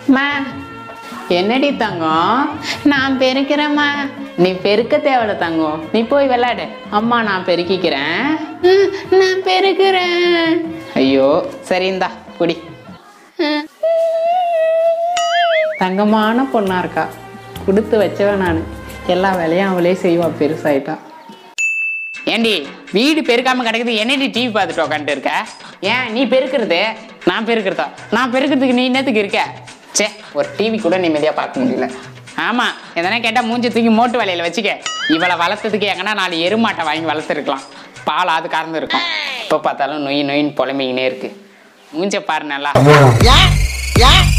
மா என்னடி தங்கம் நான் பெருக்கிறேம்மா நீ பெருக்க தேவையில்ல தங்கம் நீ போய் விளையாடு அம்மா நான் பெருக்கிக்கிறேன் ம், நான் பெருக்கிறேன் ஐயோ சரி இந்தா குடி ம். தங்கமான பொண்ணா இருக்கா கொடுத்து வச்சவன் நான் எல்லா வேலையும் அவளே செய்வா பெருசாயிட்டா ஏண்டி வீடு பெருக்காம கிடக்குது என்னடி டிவி பார்த்துட்டு உட்காந்துட்டு இருக்க ஏன் நீ பெருக்கிறது நான் பெருக்கிறதா நான் பெருக்கிறதுக்கு நீ என்னத்துக்கு இருக்க சே ஒரு டிவி கூட நிம்மதியாக பார்க்க முடியல ஆமாம் எதனா கேட்டால் மூஞ்சி தூக்கி மோட்டு வேலையில் வச்சுக்க இவளை வளர்த்ததுக்கு எங்கன்னா நாலு எருமாட்டை வாங்கி வளர்த்துருக்கலாம் பால் அது கறந்து இருக்கும் இப்போ பார்த்தாலும் நொய் நொயின்னு புலம்பிக்கினே இருக்கு மூஞ்ச பாரு நல்லா ஏன் ஏன்